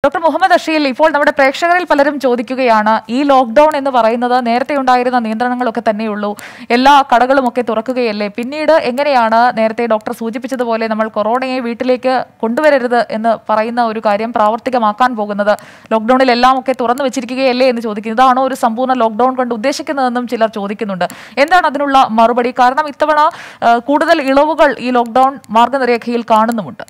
doctor Muhammad Asheel ഇപ്പോൾ നമ്മുടെ പ്രേക്ഷകരിൽ പലരും ചോദിക്കുകയാണ് ഈ ലോക്ക്ഡൌൺ എന്ന് പറയുന്നത് നേരത്തെ ഉണ്ടായിരുന്ന നിയന്ത്രണങ്ങളൊക്കെ തന്നെയുള്ളൂ എല്ലാ കടകളും ഒക്കെ തുറക്കുകയല്ലേ പിന്നീട് എങ്ങനെയാണ് നേരത്തെ ഡോക്ടർ സൂചിപ്പിച്ചതുപോലെ നമ്മൾ കൊറോണയെ വീട്ടിലേക്ക് കൊണ്ടുവരരുത് എന്ന് പറയുന്ന ഒരു കാര്യം പ്രാവർത്തികമാക്കാൻ പോകുന്നത് ലോക്ക്ഡൌണിൽ എല്ലാം ഒക്കെ തുറന്നു വെച്ചിരിക്കുകയല്ലേ എന്ന് ചോദിക്കുന്നത് ഇതാണോ ഒരു സമ്പൂർണ്ണ ലോക്ക്ഡൌൺ കൊണ്ട് ഉദ്ദേശിക്കുന്നതെന്നും ചിലർ ചോദിക്കുന്നുണ്ട് എന്താണ് അതിനുള്ള മറുപടി കാരണം ഇത്തവണ ആ, കൂടുതൽ ഇളവുകൾ ഈ ലോക്ക്ഡൌൺ മാർഗനിരേഖയിൽ കാണുന്നുമുണ്ട്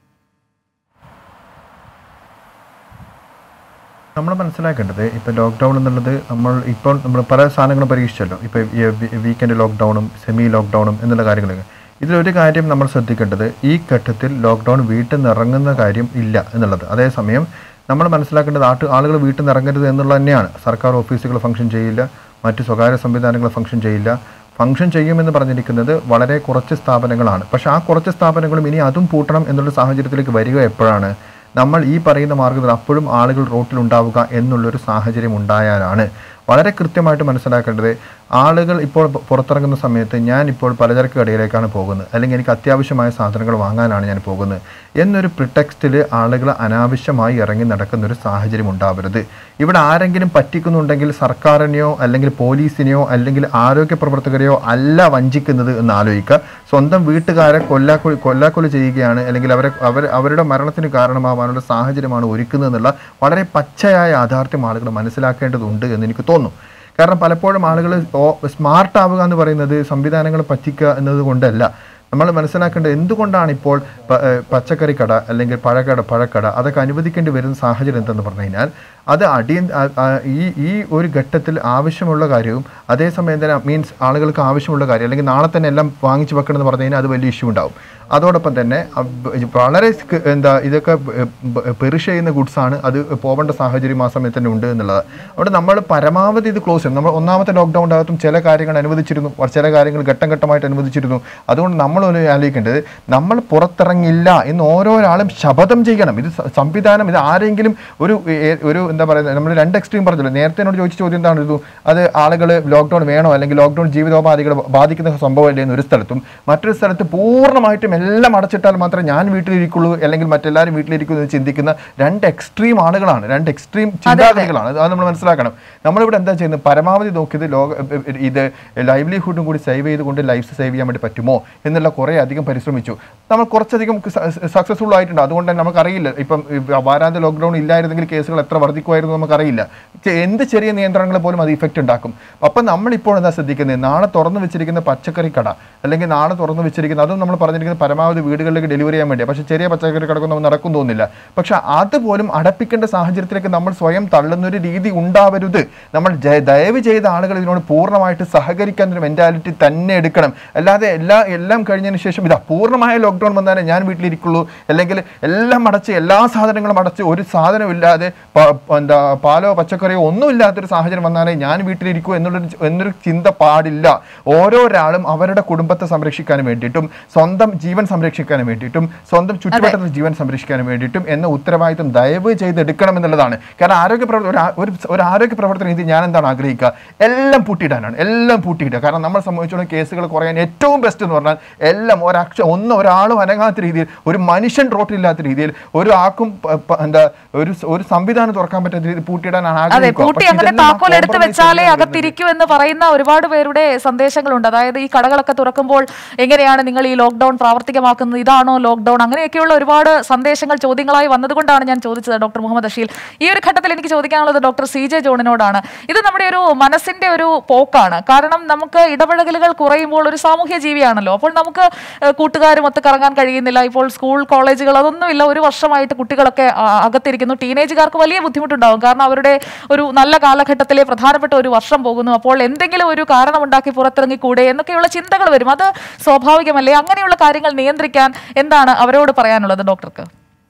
നമ്മൾ മനസ്സിലാക്കേണ്ടത് ഇപ്പോൾ ലോക്ക്ഡൗൺ എന്നുള്ളത് നമ്മൾ ഇപ്പോൾ നമ്മൾ പല സാധനങ്ങളും പരീക്ഷിച്ചല്ലോ ഇപ്പോൾ വീക്കെൻഡ് ലോക്ക്ഡൗണും സെമി ലോക്ക്ഡൗണും എന്നുള്ള കാര്യങ്ങളൊക്കെ ഇതിലൊരു കാര്യം നമ്മൾ ശ്രദ്ധിക്കേണ്ടത് ഈ ഘട്ടത്തിൽ ലോക്ക്ഡൗൺ വീട്ടിൽ നിന്ന് ഇറങ്ങുന്ന കാര്യം ഇല്ല എന്നുള്ളത് അതേസമയം നമ്മൾ മനസ്സിലാക്കേണ്ടത് ആട്ട് ആളുകൾ വീട്ടിൽ നിന്ന് ഇറങ്ങരുത് എന്നുള്ളത് തന്നെയാണ് സർക്കാർ ഓഫീസുകൾ ഫംഗ്ഷൻ ചെയ്യില്ല മറ്റ് സ്വകാര്യ സംവിധാനങ്ങൾ ഫംഗ്ഷൻ ചെയ്യില്ല ഫംഗ്ഷൻ ചെയ്യുമെന്ന് പറഞ്ഞിരിക്കുന്നത് വളരെ കുറച്ച് സ്ഥാപനങ്ങളാണ് പക്ഷേ ആ കുറച്ച് സ്ഥാപനങ്ങളും ഇനി അതും പൂട്ടണം എന്നുള്ള സാഹചര്യത്തിലേക്ക് വരിക എപ്പോഴാണ് നമ്മൾ ഈ പറയുന്ന മാർഗ്ഗത്തിൽ അപ്പോഴും ആളുകൾ റോട്ടിലുണ്ടാവുക എന്നുള്ളൊരു സാഹചര്യം ഉണ്ടായാലാണ് വളരെ കൃത്യമായിട്ട് മനസ്സിലാക്കേണ്ടത് ആളുകൾ ഇപ്പോൾ പു- പുറത്തിറങ്ങുന്ന സമയത്ത് ഞാൻ ഇപ്പോൾ പലചരക്ക് കടയിലേക്കാണ് പോകുന്നത് അല്ലെങ്കിൽ എനിക്ക് അത്യാവശ്യമായ സാധനങ്ങൾ വാങ്ങാനാണ് ഞാൻ പോകുന്നത് എന്നൊരു പ്രിടെക്സ്റ്റിൽ ആളുകൾ അനാവശ്യമായി ഇറങ്ങി നടക്കുന്ന ഒരു സാഹചര്യം ഉണ്ടാവരുത് ഇവിടെ ആരെങ്കിലും പറ്റിക്കുന്നുണ്ടെങ്കിൽ സർക്കാരിനെയോ അല്ലെങ്കിൽ പോലീസിനെയോ അല്ലെങ്കിൽ ആരോഗ്യ പ്രവർത്തകരെയോ അല്ല വഞ്ചിക്കുന്നത് എന്ന് ആലോചിക്കുക സ്വന്തം വീട്ടുകാരെ കൊല്ലാക്കൊലി കൊല്ലാക്കൊലി ചെയ്യുകയാണ് അല്ലെങ്കിൽ അവരെ അവർ അവരുടെ മരണത്തിന് കാരണമാവാനുള്ള സാഹചര്യമാണ് ഒരുക്കുന്നത് എന്നുള്ള വളരെ പച്ചയായ യാഥാർത്ഥ്യം ആളുകൾ മനസ്സിലാക്കേണ്ടതുണ്ട് എന്ന് എനിക്ക് തോന്നുന്നു കാരണം പലപ്പോഴും ആളുകൾ സ്മാർട്ട് ആവുക എന്ന് പറയുന്നത് സംവിധാനങ്ങൾ പറ്റിക്കുക എന്നത് കൊണ്ടല്ല നമ്മൾ മനസ്സിലാക്കേണ്ടത് എന്തുകൊണ്ടാണ് ഇപ്പോൾ പ- ഏഹ് പച്ചക്കറി കട അല്ലെങ്കിൽ പഴക്കട പഴക്കട അതൊക്കെ അനുവദിക്കേണ്ടി വരുന്ന സാഹചര്യം എന്തെന്ന് പറഞ്ഞു കഴിഞ്ഞാൽ അത് അടിയ ആ- ആ- ഈ ഈ ഒരു ഘട്ടത്തിൽ ആവശ്യമുള്ള കാര്യവും അതേസമയം തന്നെ മീൻസ് ആളുകൾക്ക് ആവശ്യമുള്ള കാര്യം അല്ലെങ്കിൽ നാളെ തന്നെ എല്ലാം വാങ്ങിച്ചു വെക്കണം എന്ന് പറഞ്ഞു കഴിഞ്ഞാൽ അത് വലിയ ഇഷ്യൂ ഉണ്ടാവും അതോടൊപ്പം തന്നെ അബ് വളരെ സ്ക- എന്താ ഇതൊക്കെ പെറിഷ് ചെയ്യുന്ന ഗുഡ്സ് ആണ് അത് പോകേണ്ട സാഹചര്യം ആ സമയത്ത് തന്നെ ഉണ്ട് എന്നുള്ളത് അവിടെ നമ്മൾ പരമാവധി ഇത് ക്ലോസ് ചെയ്യും നമ്മൾ ഒന്നാമത്തെ ലോക്ക്ഡൗൺ അകത്തും ചില കാര്യങ്ങൾ അനുവദിച്ചിരുന്നു ചില കാര്യങ്ങൾ ഘട്ടം ഘട്ടമായിട്ട് അനുവദിച്ചിരുന്നു അതുകൊണ്ട് നമ്മൾ ഒരു ആലോചിക്കേണ്ടത് നമ്മൾ പുറത്തിറങ്ങില്ല എന്ന് ഓരോരാളും ശപഥം ചെയ്യണം ഇത് സ- സംവിധാനം ഇത് ആരെങ്കിലും ഒരു ഏ- ഒരു എന്താ പറയുന്നത് നമ്മൾ രണ്ട് എക്സ്ട്രീം പറഞ്ഞല്ലോ നേരത്തെ എന്നോട് ചോദിച്ച ചോദ്യം എന്തായിരുന്നു അത് ആളുകൾ ലോക്ക്ഡൗൺ വേണോ അല്ലെങ്കിൽ ലോക്ക്ഡൗൺ ജീവിതോപാധികളെ ബാധിക്കുന്ന സംഭവമല്ലേ എന്ന് ഒരു സ്ഥലത്തും മറ്റൊരു സ്ഥലത്ത് പൂർണ്ണമായിട്ടും എല്ലാം അടച്ചിട്ടാൽ മാത്രമേ ഞാൻ വീട്ടിലിരിക്കുള്ളൂ അല്ലെങ്കിൽ മറ്റെല്ലാവരും വീട്ടിലിരിക്കൂ എന്ന് ചിന്തിക്കുന്ന രണ്ട് എക്സ്ട്രീം ആളുകളാണ് രണ്ട് എക്സ്ട്രീം ചിന്താഗതികളാണ് അത് നമ്മൾ മനസ്സിലാക്കണം നമ്മളിവിടെ എന്താ ചെയ്യുന്നത് പരമാവധി നോക്കിയത് ലോക ഇത് ലൈവ്ലിഹുഡും കൂടി സേവ് ചെയ്തുകൊണ്ട് ലൈഫ് സേവ് ചെയ്യാൻ വേണ്ടി പറ്റുമോ എന്നുള്ള കുറേ അധികം പരിശ്രമിച്ചു നമ്മൾ കുറച്ചധികം സക്സസ്ഫുൾ ആയിട്ടുണ്ട് അതുകൊണ്ട് തന്നെ നമുക്കറിയില്ല ഇപ്പം ഈ വാരാന്ത്യ ലോക്ക്ഡൗൺ ഇല്ലായിരുന്നെങ്കിൽ കേസുകൾ എത്ര വർദ്ധിക്കുമായിരുന്നു നമുക്കറിയില്ല ചെ- എന്ത് ചെറിയ നിയന്ത്രണങ്ങൾ പോലും അത് ഇഫക്റ്റ് ഉണ്ടാക്കും അപ്പം നമ്മളിപ്പോൾ എന്താ ശ്രദ്ധിക്കുന്നത് നാളെ തുറന്നു വെച്ചിരിക്കുന്ന പച്ചക്കറി കട അല്ലെങ്കിൽ നാളെ തുറന്നു വെച്ചിരിക്കുന്ന അതും നമ്മൾ പറഞ്ഞിരിക്കുന്നത് പരമാവധി വീടുകളിലേക്ക് ഡെലിവറി ചെയ്യാൻ വേണ്ടി പക്ഷേ ചെറിയ പച്ചക്കറി കടക്കൊന്നും നടക്കും തോന്നുന്നില്ല പക്ഷെ അതുപോലും അടപ്പിക്കേണ്ട സാഹചര്യത്തിലേക്ക് നമ്മൾ സ്വയം തള്ളുന്ന ഒരു രീതി ഉണ്ടാവരുത് നമ്മൾ ജ- ദയവ് ചെയ്ത ആളുകൾ ഇതിനോട് പൂർണ്ണമായിട്ട് സഹകരിക്കാൻ ഒരു മെന്റാലിറ്റി തന്നെ എടുക്കണം അല്ലാതെ എല്ലാ എല്ലാം കഴിഞ്ഞതിന് ശേഷം ഇതാ പൂർണ്ണമായ ലോക്ക്ഡൗൺ വന്നാലേ ഞാൻ വീട്ടിലിരിക്കുള്ളൂ അല്ലെങ്കിൽ എല്ലാം അടച്ച് എല്ലാ സാധനങ്ങളും അടച്ച് ഒരു സാധനവും ഇല്ലാതെ പ- പ- എന്താ പാലോ പച്ചക്കറിയോ ഒന്നും ഇല്ലാത്തൊരു സാഹചര്യം വന്നാലേ ഞാൻ വീട്ടിലിരിക്കൂ എന്നുള്ളൊരു എന്നൊരു ചിന്ത പാടില്ല ഓരോരാളും അവരുടെ കുടുംബത്തെ സംരക്ഷിക്കാനും വേണ്ടിയിട്ടും സ്വന്തം ജീവൻ സംരക്ഷിക്കാനും വേണ്ടിയിട്ടും സ്വന്തം ചുറ്റുവട്ടത്തിൽ ജീവൻ സംരക്ഷിക്കാനും വേണ്ടിയിട്ടും എന്ന ഉത്തരവാദിത്വം ദയവ് ചെയ്ത് എടുക്കണം എന്നുള്ളതാണ് കാരണം ആരോഗ്യ പ്രവർത്തന ഒരു ആ- ഒരു ഒരു ആരോഗ്യ പ്രവർത്തന രീതി ഞാൻ എന്താണ് ആഗ്രഹിക്കുക എല്ലാം പൂട്ടിയിടാനാണ് എല്ലാം പൂട്ടിയിടുക കാരണം നമ്മൾ സംബന്ധിച്ചോളം കേസുകൾ കുറയാൻ ഏറ്റവും ബെസ്റ്റ് എന്ന് പറഞ്ഞാൽ എല്ലാം ഒരക്ഷ ഒന്ന് ഒരാളും അനങ്ങാത്ത രീതിയിൽ ഒരു മനുഷ്യൻ റോട്ടിലില്ലാത്ത രീതിയിൽ ഒരു ആക്കും പ- പ- എന്താ ഒരു സ- ഒരു സംവിധാനം തുറക്കാൻ പറ്റാത്ത രീതിയിൽ പൂട്ടിയിടാനാണ് അതെ ആഗ്രഹിക്കുക പൂട്ടി പക്ഷേ അങ്ങനെ ഇതെല്ലാം താക്കോൽ എടുത്ത് compromise വെച്ചാലേ ചെയ്യാൻ അകത്തിരിക്കൂ എന്ന് പറയുന്ന ഒരുപാട് പേരുടെ സന്ദേശങ്ങളുണ്ട് അതായത് ഈ കടകളൊക്കെ തുറക്കുമ്പോൾ എങ്ങനെയാണ് നിങ്ങൾ ഈ ലോക്ക്ഡൌൺ പ്രാവർത്തികമാക്കുന്നത് ഇതാണോ ലോക്ക്ഡൌൺ അങ്ങനെയൊക്കെയുള്ള ഒരുപാട് സന്ദേശങ്ങൾ ചോദ്യങ്ങളായി വന്നതുകൊണ്ടാണ് ഞാൻ ചോദിച്ചത് ഡോക്ടർ മുഹമ്മദ് അഷീൽ ഈ ഒരു ഘട്ടത്തിൽ എനിക്ക് ചോദിക്കാനുള്ളത് ഡോക്ടർ സി ജെ ജോണിനോടാണ് ഇത് നമ്മുടെ ഒരു മനസ്സിന്റെ ഒരു പോക്കാണ് കാരണം നമുക്ക് ഇടപഴകലുകൾ കുറയുമ്പോൾ ഒരു സാമൂഹ്യ ജീവിയാണല്ലോ അപ്പോൾ നമുക്ക് ഏഹ്, കൂട്ടുകാരും ഒത്ത് കറങ്ങാൻ കഴിയുന്നില്ല ഇപ്പോൾ സ്കൂൾ കോളേജുകൾ അതൊന്നുമില്ല ഒരു വർഷമായിട്ട് കുട്ടികളൊക്കെ ആ, അകത്തിരിക്കുന്നു ടീനേജുകാർക്ക് വലിയ ബുദ്ധിമുട്ടുണ്ടാവും കാരണം അവരുടെ ഒരു നല്ല കാലഘട്ടത്തിലെ പ്രധാനപ്പെട്ട ഒരു വർഷം പോകുന്നു അപ്പോൾ എന്തെങ്കിലും ഒരു കാരണമുണ്ടാക്കി പുറത്തിറങ്ങിക്കൂടെ എന്നൊക്കെയുള്ള ചിന്തകൾ വരും അത് സ്വാഭാവികമല്ലേ അങ്ങനെയുള്ള കാര്യങ്ങൾ നിയന്ത്രിക്കാൻ എന്താണ് അവരോട് പറയാനുള്ളത് ഡോക്ടർക്ക്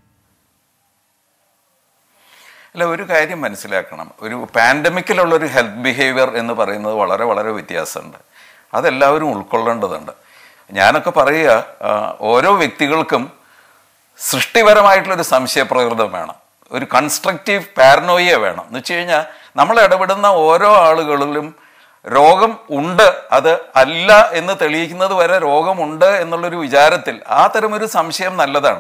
അല്ല ഒരു കാര്യം മനസ്സിലാക്കണം ഒരു പാൻഡമിക്കിലുള്ള ഒരു ഹെൽത്ത് ബിഹേവിയർ എന്ന് പറയുന്നത് വളരെ വളരെ വ്യത്യാസമുണ്ട് അതെല്ലാവരും ഉൾക്കൊള്ളേണ്ടതുണ്ട് ഞാനൊക്കെ പറയുക ആ, ഓരോ വ്യക്തികൾക്കും സൃഷ്ടിപരമായിട്ടുള്ളൊരു സംശയപ്രകൃതം വേണം ഒരു കൺസ്ട്രക്റ്റീവ് പാരനോയ വേണം എന്ന് വെച്ച് കഴിഞ്ഞാൽ നമ്മൾ ഇടപെടുന്ന ഓരോ ആളുകളിലും രോഗം ഉണ്ട് അത് അല്ല എന്ന് തെളിയിക്കുന്നത് വരെ രോഗമുണ്ട് എന്നുള്ളൊരു വിചാരത്തിൽ ആ തരമൊരു സംശയം നല്ലതാണ്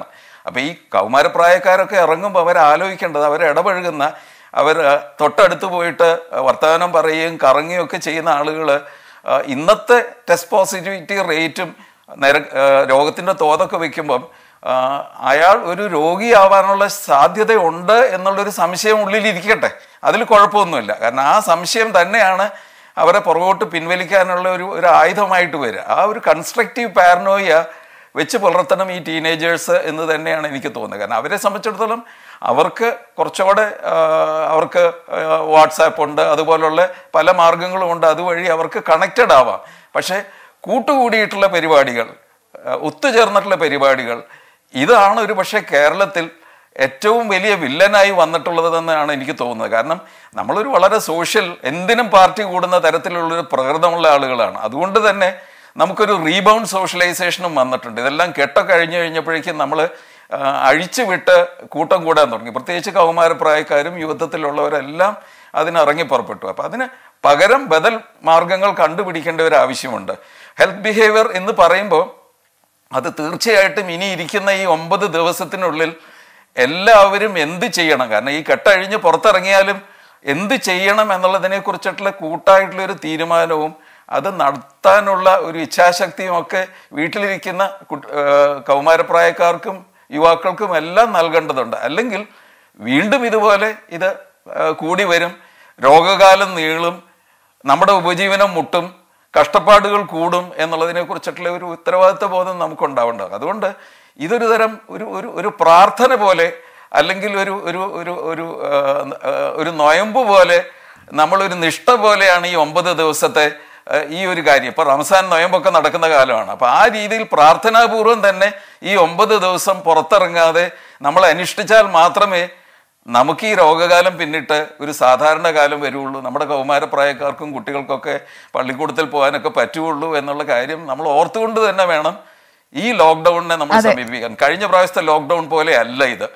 അപ്പോൾ ഈ കൗമാരപ്രായക്കാരൊക്കെ ഇറങ്ങുമ്പോൾ അവർ ആലോചിക്കേണ്ടത് അവർ ഇടപഴകുന്ന അവർ തൊട്ടടുത്ത് പോയിട്ട് വർത്തമാനം പറയുകയും കറങ്ങുകയും ഒക്കെ ചെയ്യുന്ന ആളുകൾ ഇന്നത്തെ ടെസ്റ്റ് പോസിറ്റിവിറ്റി റേറ്റും നിര രോഗത്തിൻ്റെ തോതൊക്കെ വയ്ക്കുമ്പം ആ, അയാൾ ഒരു രോഗിയാവാനുള്ള സാധ്യതയുണ്ട് എന്നുള്ളൊരു സംശയം ഉള്ളിലിരിക്കട്ടെ അതിൽ കുഴപ്പമൊന്നുമില്ല കാരണം ആ സംശയം തന്നെയാണ് അവരെ പുറകോട്ട് പിൻവലിക്കാനുള്ള ഒരു ഒരു ആയുധമായിട്ട് വരിക ആ ഒരു കൺസ്ട്രക്റ്റീവ് പാരനോയ വെച്ച് പുലർത്തണം ഈ ടീനേജേഴ്സ് എന്ന് തന്നെയാണ് എനിക്ക് തോന്നുന്നത് കാരണം അവരെ സംബന്ധിച്ചിടത്തോളം അവർക്ക് കുറച്ചുകൂടെ ആ, അവർക്ക് വാട്സാപ്പ് ഉണ്ട് അതുപോലുള്ള പല മാർഗങ്ങളും ഉണ്ട് അതുവഴി അവർക്ക് കണക്റ്റഡ് ആവാം പക്ഷേ കൂട്ടുകൂടിയിട്ടുള്ള പരിപാടികൾ ആ, ഒത്തുചേർന്നിട്ടുള്ള പരിപാടികൾ ഇതാണ് ഒരു പക്ഷേ കേരളത്തിൽ ഏറ്റവും വലിയ വില്ലനായി വന്നിട്ടുള്ളതെന്നാണ് എനിക്ക് തോന്നുന്നത് കാരണം നമ്മളൊരു വളരെ സോഷ്യൽ എന്തിനും പാർട്ടി കൂടുന്ന തരത്തിലുള്ളൊരു പ്രകൃതമുള്ള ആളുകളാണ് അതുകൊണ്ട് തന്നെ നമുക്കൊരു റീബൗണ്ട് സോഷ്യലൈസേഷനും വന്നിട്ടുണ്ട് ഇതെല്ലാം കെട്ടൊക്കെ കഴിഞ്ഞു കഴിഞ്ഞപ്പോഴേക്കും നമ്മൾ അഴിച്ചു വിട്ട് കൂട്ടം കൂടാൻ തുടങ്ങി പ്രത്യേകിച്ച് കൗമാരപ്രായക്കാരും യുവത്വത്തിലുള്ളവരെല്ലാം അതിനിറങ്ങി പുറപ്പെട്ടു അപ്പം അതിന് പകരം ബദൽ മാർഗങ്ങൾ കണ്ടുപിടിക്കേണ്ട ഒരു ആവശ്യമുണ്ട് ഹെൽത്ത് ബിഹേവിയർ എന്ന് പറയുമ്പോൾ അത് തീർച്ചയായിട്ടും ഇനി ഇരിക്കുന്ന ഈ ഒമ്പത് ദിവസത്തിനുള്ളിൽ എല്ലാവരും എന്ത് ചെയ്യണം കാരണം ഈ കെട്ടഴിഞ്ഞ് പുറത്തിറങ്ങിയാലും എന്ത് ചെയ്യണം എന്നുള്ളതിനെ കുറിച്ചിട്ടുള്ള കൂട്ടായിട്ടുള്ള ഒരു തീരുമാനവും അത് നടത്താനുള്ള ഒരു ഇച്ഛാശക്തിയും ഒക്കെ വീട്ടിലിരിക്കുന്ന കുട്ട്- ഏഹ് കൗമാരപ്രായക്കാർക്കും യുവാക്കൾക്കും എല്ലാം നൽകേണ്ടതുണ്ട് അല്ലെങ്കിൽ വീണ്ടും ഇതുപോലെ ഇത് ഏഹ് കൂടി വരും രോഗകാലം നീളും നമ്മുടെ ഉപജീവനം മുട്ടും കഷ്ടപ്പാടുകൾ കൂടും എന്നുള്ളതിനെ കുറിച്ചിട്ടുള്ള ഒരു ഉത്തരവാദിത്വ ബോധം നമുക്ക് ഉണ്ടാവേണ്ടത് അതുകൊണ്ട് ഇതൊരു തരം ഒരു ഒരു ഒരു പ്രാർത്ഥന പോലെ അല്ലെങ്കിൽ ഒരു ഒരു ഒരു ഒരു ആ, ആ, ഒരു നൊയമ്പ് പോലെ നമ്മളൊരു നിഷ്ഠ പോലെയാണ് ഈ ഒമ്പത് ദിവസത്തെ ആ, ഈ ഒരു കാര്യം ഇപ്പൊ റംസാൻ നൊയമ്പൊക്കെ നടക്കുന്ന കാലമാണ് അപ്പൊ ആ രീതിയിൽ പ്രാർത്ഥനാപൂർവം തന്നെ ഈ ഒമ്പത് ദിവസം പുറത്തിറങ്ങാതെ നമ്മൾ അനുഷ്ഠിച്ചാൽ മാത്രമേ നമുക്ക് ഈ രോഗകാലം പിന്നിട്ട് ഒരു സാധാരണ കാലം വരുള്ളൂ നമ്മുടെ കൗമാരപ്രായക്കാർക്കും കുട്ടികൾക്കൊക്കെ പള്ളിക്കൂടത്തിൽ പോകാനൊക്കെ പറ്റുള്ളൂ എന്നുള്ള കാര്യം നമ്മൾ ഓർത്തുകൊണ്ട് തന്നെ വേണം ഈ ലോക്ക്ഡൌണിനെ നമ്മൾ സമീപിക്കാൻ കഴിഞ്ഞ പ്രാവശ്യത്തെ ലോക്ക്ഡൌൺ പോലെ അല്ല ഇത്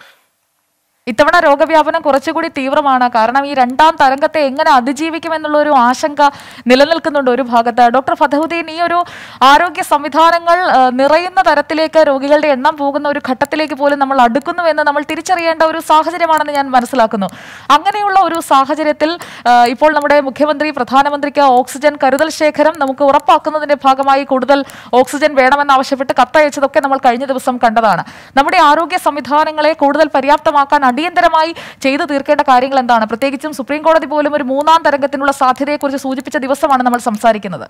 ഇത്തവണ രോഗവ്യാപനം കുറച്ചുകൂടി തീവ്രമാണ് കാരണം ഈ രണ്ടാം തരംഗത്തെ എങ്ങനെ അതിജീവിക്കും എന്നുള്ള ഒരു ആശങ്ക നിലനിൽക്കുന്നുണ്ട് ഒരു ഭാഗത്ത് ഡോക്ടർ ഫതഹുദ്ദീൻ ഈ ഒരു ആരോഗ്യ സംവിധാനങ്ങൾ ആ, നിറയുന്ന തരത്തിലേക്ക് രോഗികളുടെ എണ്ണം പോകുന്ന ഒരു ഘട്ടത്തിലേക്ക് പോലും നമ്മൾ അടുക്കുന്നു എന്ന് നമ്മൾ തിരിച്ചറിയേണ്ട ഒരു സാഹചര്യമാണെന്ന് ഞാൻ മനസ്സിലാക്കുന്നു അങ്ങനെയുള്ള ഒരു സാഹചര്യത്തിൽ ആ, ഇപ്പോൾ നമ്മുടെ മുഖ്യമന്ത്രി പ്രധാനമന്ത്രിക്ക് ഓക്സിജൻ കരുതൽ ശേഖരം നമുക്ക് ഉറപ്പാക്കുന്നതിന്റെ ഭാഗമായി കൂടുതൽ ഓക്സിജൻ വേണമെന്നാവശ്യപ്പെട്ട് കത്തയച്ചതൊക്കെ നമ്മൾ കഴിഞ്ഞ ദിവസം കണ്ടതാണ് നമ്മുടെ ആരോഗ്യ സംവിധാനങ്ങളെ കൂടുതൽ പര്യാപ്തമാക്കാൻ അടിയന്തരമായി ചെയ്തു തീർക്കേണ്ട കാര്യങ്ങൾ എന്താണ് പ്രത്യേകിച്ചും സുപ്രീം കോടതി പോലും ഒരു മൂന്നാം തരംഗത്തിനുള്ള സാധ്യതയെക്കുറിച്ച് സൂചിപ്പിച്ച ദിവസമാണ് നമ്മൾ സംസാരിക്കുന്നത്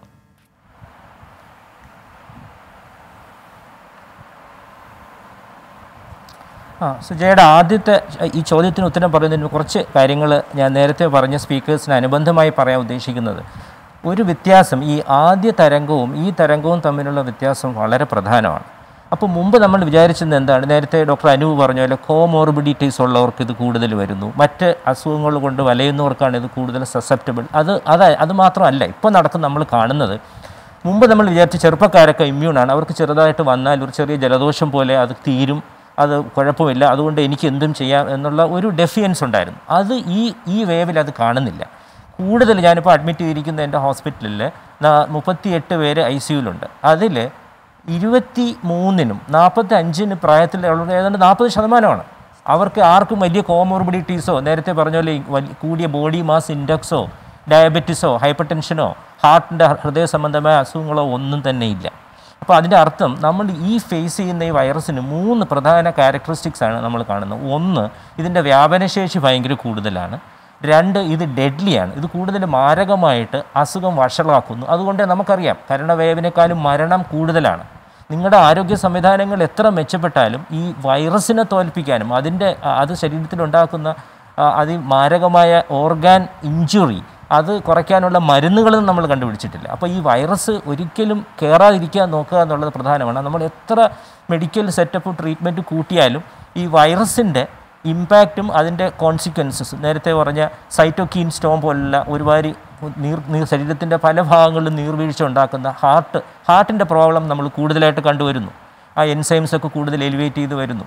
ആ സുജയുടെ ആദ്യത്തെ ഈ ചോദ്യത്തിന് ഉത്തരം പറയുന്നതിന് കുറച്ച് കാര്യങ്ങൾ ഞാൻ നേരത്തെ പറഞ്ഞ സ്പീക്കേഴ്സിന് അനുബന്ധമായി പറയാൻ ഉദ്ദേശിക്കുന്നത് ഒരു വ്യത്യാസം ഈ ആദ്യ തരംഗവും ഈ തരംഗവും തമ്മിലുള്ള വ്യത്യാസം വളരെ പ്രധാനമാണ് അപ്പോൾ മുമ്പ് നമ്മൾ വിചാരിച്ചത് എന്താണ് നേരത്തെ ഡോക്ടർ അനു പറഞ്ഞ പോലെ കോമോർബിഡിറ്റീസ് ഉള്ളവർക്ക് ഇത് കൂടുതൽ വരുന്നു മറ്റ് അസുഖങ്ങൾ കൊണ്ട് വലയുന്നവർക്കാണ് ഇത് കൂടുതൽ സസെപ്റ്റബിൾ അത് അത് അത് മാത്രമല്ല ഇപ്പോൾ നടക്കുന്ന നമ്മൾ കാണുന്നത് മുമ്പ് നമ്മൾ വിചാരിച്ച ചെറുപ്പക്കാരൊക്കെ ഇമ്മ്യൂണാണ് അവർക്ക് ചെറുതായിട്ട് വന്നാൽ ഒരു ചെറിയ ജലദോഷം പോലെ അത് തീരും അത് കുഴപ്പമില്ല അതുകൊണ്ട് എനിക്ക് എന്തും ചെയ്യാം എന്നുള്ള ഒരു ഡെഫിയൻസ് ഉണ്ടായിരുന്നു അത് ഈ ഈ വേവിൽ അത് കാണുന്നില്ല കൂടുതൽ ഞാനിപ്പോൾ അഡ്മിറ്റ് ചെയ്തിരിക്കുന്ന എൻ്റെ ഹോസ്പിറ്റലിൽ മുപ്പത്തിയെട്ട് പേര് ഐ സിയുലുണ്ട് അതിൽ ഇരുപത്തി മൂന്നിനും നാൽപ്പത്തി അഞ്ചിന് പ്രായത്തിലുള്ള ഏതാണ്ട് നാൽപ്പത് ശതമാനമാണ് അവർക്ക് ആർക്കും വലിയ കോമോർബിഡിറ്റീസോ നേരത്തെ പറഞ്ഞ പോലെ ഈ വലിയ കൂടിയ ബോഡി മാസ് ഇൻഡെക്സോ ഡയബറ്റിസോ ഹൈപ്പർ ടെൻഷനോ ഹാർട്ടിൻ്റെ ഹൃദയ സംബന്ധമായ അസുഖങ്ങളോ ഒന്നും തന്നെ ഇല്ല അപ്പോൾ അതിൻ്റെ അർത്ഥം നമ്മൾ ഈ ഫേസ് ചെയ്യുന്ന ഈ വൈറസിന് മൂന്ന് പ്രധാന ക്യാരക്ടറിസ്റ്റിക്സ് ആണ് നമ്മൾ കാണുന്നത് ഒന്ന് ഇതിൻ്റെ വ്യാപനശേഷി ഭയങ്കര കൂടുതലാണ് രണ്ട് ഇത് ഡെഡ്ലിയാണ് ഇത് കൂടുതൽ മാരകമായിട്ട് അസുഖം വഷളാക്കുന്നു അതുകൊണ്ട് നമുക്കറിയാം കരണവേവിനേക്കാളും മരണം കൂടുതലാണ് നിങ്ങളുടെ ആരോഗ്യ സംവിധാനങ്ങൾ എത്ര മെച്ചപ്പെട്ടാലും ഈ വൈറസിനെ തോൽപ്പിക്കാനും അതിൻ്റെ ആ, അത് ശരീരത്തിലുണ്ടാക്കുന്ന ആ, അതിമാരകമായ ഓർഗാൻ ഇഞ്ചുറി അത് കുറയ്ക്കാനുള്ള മരുന്നുകളും നമ്മൾ കണ്ടുപിടിച്ചിട്ടില്ല അപ്പോൾ ഈ വൈറസ് ഒരിക്കലും കയറാതിരിക്കാൻ നോക്കുക എന്നുള്ളത് പ്രധാനമാണ് നമ്മൾ എത്ര മെഡിക്കൽ സെറ്റപ്പ് ട്രീറ്റ്മെൻറ്റ് കൂട്ടിയാലും ഈ വൈറസിൻ്റെ ഇമ്പാക്റ്റും അതിൻ്റെ കോൺസിക്വൻസസ് നേരത്തെ പറഞ്ഞ സൈറ്റോക്കീൻ സ്റ്റോം പോലുള്ള ഒരുപാട് നീർ നീർ ശരീരത്തിൻ്റെ പല ഭാഗങ്ങളിലും നീർവീഴ്ച ഉണ്ടാക്കുന്ന ഹാർട്ട് ഹാർട്ടിൻ്റെ പ്രോബ്ലം നമ്മൾ കൂടുതലായിട്ട് കണ്ടുവരുന്നു ആ എൻസൈംസ് ഒക്കെ കൂടുതൽ എലിവേറ്റ് ചെയ്ത് വരുന്നു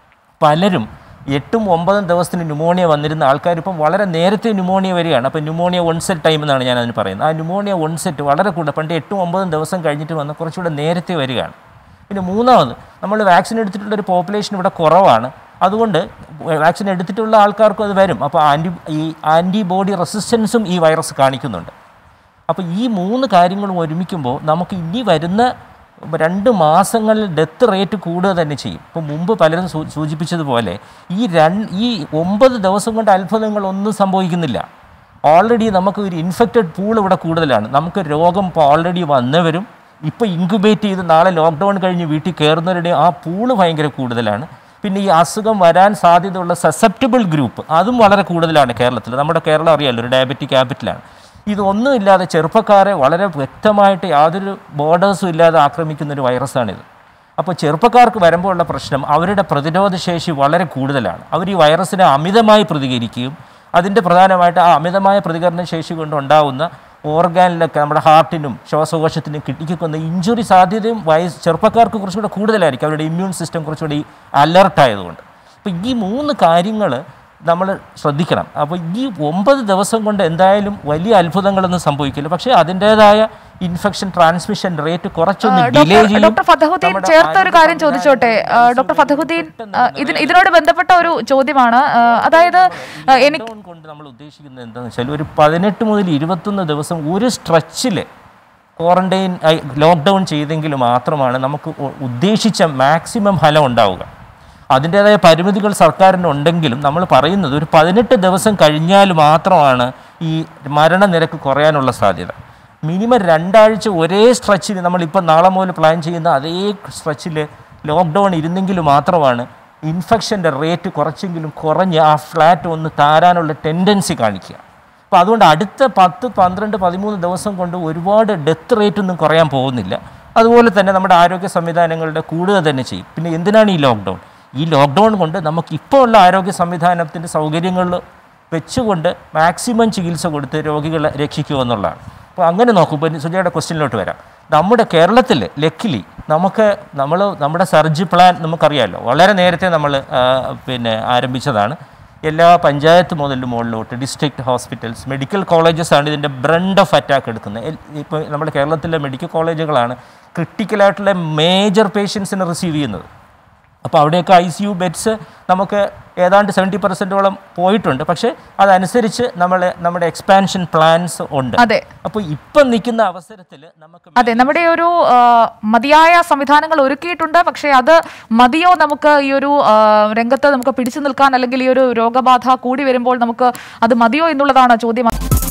പലരും എട്ടും ഒമ്പതും ദിവസത്തിന് ന്യൂമോണിയ വന്നിരുന്ന ആൾക്കാർ ഇപ്പം വളരെ നേരത്തെ ന്യൂമോണിയ വരികയാണ് അപ്പോൾ ന്യൂമോണിയ ഒൺസെറ്റ് ടൈം എന്നാണ് ഞാൻ അതിന് പറയുന്നത് ആ ന്യൂമോണിയ ഒൺസെറ്റ് വളരെ കൂടുതൽ പണ്ട് എട്ടും ഒമ്പതും ദിവസം കഴിഞ്ഞിട്ട് വന്ന് കുറച്ചുകൂടെ നേരത്തെ വരികയാണ് പിന്നെ മൂന്നാമത് നമ്മൾ വാക്സിൻ എടുത്തിട്ടുള്ള ഒരു പോപ്പുലേഷൻ ഇവിടെ കുറവാണ് അതുകൊണ്ട് വാക്സിൻ എടുത്തിട്ടുള്ള ആൾക്കാർക്കും അത് വരും അപ്പോൾ ആൻറ്റി ഈ ആൻറ്റിബോഡി റെസിസ്റ്റൻസും ഈ വൈറസ് കാണിക്കുന്നുണ്ട് അപ്പോൾ ഈ മൂന്ന് കാര്യങ്ങളും ഒരുമിക്കുമ്പോൾ നമുക്ക് ഇനി വരുന്ന രണ്ട് മാസങ്ങളിൽ ഡെത്ത് റേറ്റ് കൂടുക തന്നെ ചെയ്യും ഇപ്പോൾ മുമ്പ് പലരും സൂ- സൂചിപ്പിച്ചതുപോലെ ഈ രണ്ട് ഈ ഒമ്പത് ദിവസം കൊണ്ട് അത്ഭുതങ്ങളൊന്നും സംഭവിക്കുന്നില്ല ഓൾറെഡി നമുക്ക് ഒരു ഇൻഫെക്റ്റഡ് പൂൾ ഇവിടെ കൂടുതലാണ് നമുക്ക് രോഗം ഇപ്പോൾ ഓൾറെഡി വന്നവരും ഇപ്പോൾ ഇൻക്യുബേറ്റ് ചെയ്ത് നാളെ ലോക്ക്ഡൗൺ കഴിഞ്ഞ് വീട്ടിൽ കയറുന്നവരുടെ ആ പൂള് ഭയങ്കര കൂടുതലാണ് പിന്നെ ഈ അസുഖം വരാൻ സാധ്യതയുള്ള സസെപ്റ്റബിൾ ഗ്രൂപ്പ് അതും വളരെ കൂടുതലാണ് കേരളത്തിൽ നമ്മുടെ കേരളം അറിയാമല്ലോ ഒരു ഡയബറ്റിക് ക്യാപിറ്റലാണ് ഇതൊന്നും ഇല്ലാതെ ചെറുപ്പക്കാരെ വളരെ വ്യക്തമായിട്ട് യാതൊരു ബോർഡേഴ്സും ഇല്ലാതെ ആക്രമിക്കുന്ന ഒരു വൈറസാണിത് അപ്പോൾ ചെറുപ്പക്കാർക്ക് വരുമ്പോഴുള്ള പ്രശ്നം അവരുടെ പ്രതിരോധ ശേഷി വളരെ കൂടുതലാണ് അവർ ഈ വൈറസിനെ അമിതമായി പ്രതികരിക്കുകയും അതിൻ്റെ പ്രധാനമായിട്ട് ആ അമിതമായ പ്രതികരണ ശേഷി കൊണ്ടുണ്ടാവുന്ന ഓർഗാനിലൊക്കെ നമ്മുടെ ഹാർട്ടിനും ശ്വാസകോശത്തിനും കിഡ്നിക്കൊക്കെ വന്ന ഇഞ്ചുറി സാധ്യതയും വയസ്സ് ചെറുപ്പക്കാർക്ക് കുറച്ചുകൂടെ കൂടുതലായിരിക്കും അവരുടെ ഇമ്മ്യൂൺ സിസ്റ്റം കുറച്ചുകൂടി അലർട്ടായതുകൊണ്ട് അപ്പോൾ ഈ മൂന്ന് കാര്യങ്ങൾ നമ്മൾ ശ്രദ്ധിക്കണം അപ്പോൾ ഈ ഒമ്പത് ദിവസം കൊണ്ട് എന്തായാലും വലിയ അത്ഭുതങ്ങളൊന്നും സംഭവിക്കില്ല പക്ഷേ അതിൻ്റെതായ ഇൻഫെക്ഷൻ ട്രാൻസ്മിഷൻ റേറ്റ് കുറച്ചൊന്ന് ഡിലേ ഡോക്ടർ ചെയ്യും ഡോക്ടർ ഫതഹുദ്ദീൻ നമ്മുടെ ചേർത്ത ഒരു ആരോഗ്യ കാര്യം ചോദിച്ചോട്ടെ ആ, ഡോക്ടർ ഫതഹുദ്ദീൻ ആ, ഇതിന് ഇതിനോട് ബന്ധപ്പെട്ട ഒരു ചോദ്യമാണ് ആ, അതായത് ആ, എനിക്ക് ലോക്ക്ഡൗൺ കൊണ്ട് നമ്മൾ ഉദ്ദേശിക്കുന്നത് എന്താണെന്ന് വെച്ചാൽ ഒരു പതിനെട്ട് മുതൽ ഇരുപത്തൊന്ന് ദിവസം ഒരു സ്ട്രെച്ചിൽ ക്വാറന്റൈൻ ലോക്ക്ഡൗൺ ചെയ്തെങ്കിൽ മാത്രമാണ് നമുക്ക് ഉ- ഉദ്ദേശിച്ച മാക്സിമം ഫലം ഉണ്ടാവുക അതിൻ്റേതായ പരിമിതികൾ സർക്കാരിന് ഉണ്ടെങ്കിലും നമ്മൾ പറയുന്നത് ഒരു പതിനെട്ട് ദിവസം കഴിഞ്ഞാൽ മാത്രമാണ് ഈ മരണനിരക്ക് കുറയാനുള്ള സാധ്യത മിനിമം രണ്ടാഴ്ച ഒരേ സ്ട്രെച്ചിൽ നമ്മളിപ്പോൾ നാളെ മുതൽ പ്ലാൻ ചെയ്യുന്ന അതേ സ്ട്രെച്ചിൽ ലോക്ക്ഡൗൺ ഇരുന്നെങ്കിൽ മാത്രമാണ് ഇൻഫെക്ഷൻ്റെ റേറ്റ് കുറച്ചെങ്കിലും കുറഞ്ഞ് ആ ഫ്ലാറ്റ് ഒന്ന് താരാനുള്ള ടെൻഡൻസി കാണിക്കുക അപ്പോൾ അതുകൊണ്ട് അടുത്ത പത്ത് പന്ത്രണ്ട് പതിമൂന്ന് ദിവസം കൊണ്ട് ഒരുപാട് ഡെത്ത് റേറ്റ് ഒന്നും കുറയാൻ പോകുന്നില്ല അതുപോലെ തന്നെ നമ്മുടെ ആരോഗ്യ സംവിധാനങ്ങളുടെ കൂടുക തന്നെ ചെയ്യും പിന്നെ എന്തിനാണ് ഈ ലോക്ക്ഡൗൺ ഈ ലോക്ക്ഡൗൺ കൊണ്ട് നമുക്ക് ഇപ്പോൾ ഉള്ള ആരോഗ്യ സംവിധാനത്തിൻ്റെ സൗകര്യങ്ങളിൽ വെച്ചുകൊണ്ട് മാക്സിമം ചികിത്സ കൊടുത്ത് രോഗികളെ രക്ഷിക്കുക എന്നുള്ളതാണ് അപ്പോൾ അങ്ങനെ നോക്കുമ്പോൾ സുജയുടെ ക്വസ്റ്റ്യനിലോട്ട് വരാം നമ്മുടെ കേരളത്തിൽ ലക്കിലി നമുക്ക് നമ്മൾ നമ്മുടെ സർജി പ്ലാൻ നമുക്കറിയാമല്ലോ വളരെ നേരത്തെ നമ്മൾ പിന്നെ ആരംഭിച്ചതാണ് എല്ലാ പഞ്ചായത്ത് മുതൽ മുകളിലോട്ട് ഡിസ്ട്രിക്ട് ഹോസ്പിറ്റൽസ് മെഡിക്കൽ കോളേജസ് ആണ് ഇതിൻ്റെ ബ്രണ്ട് ഓഫ് അറ്റാക്ക് എടുക്കുന്നത് ഇപ്പോൾ നമ്മുടെ കേരളത്തിലെ മെഡിക്കൽ കോളേജുകളാണ് ക്രിട്ടിക്കലായിട്ടുള്ള മേജർ പേഷ്യൻസിനെ റിസീവ് ചെയ്യുന്നത് അപ്പോൾ അവിടെയൊക്കെ ഐ സി യു ബെഡ്സ് നമുക്ക് ഏതാണ്ട് സെവൻറ്റി പെർസെൻറ്റോളം പോയിട്ടുണ്ട് പക്ഷേ അതനുസരിച്ച് നമ്മൾ നമ്മുടെ എക്സ്പാൻഷൻ പ്ലാൻസ് ഉണ്ട് അതെ അപ്പോൾ ഇപ്പം നിൽക്കുന്ന അവസരത്തിൽ നമുക്ക് അതെ നമ്മുടെ ഒരു ആ, മതിയായ സംവിധാനങ്ങൾ ഒരുക്കിയിട്ടുണ്ട് പക്ഷേ അത് മതിയോ നമുക്ക് ഈ ഒരു ആ, രംഗത്ത് നമുക്ക് പിടിച്ചു നിൽക്കാൻ അല്ലെങ്കിൽ ഈ ഒരു രോഗബാധ കൂടി വരുമ്പോൾ നമുക്ക് അത് മതിയോ എന്നുള്ളതാണ് ചോദ്യം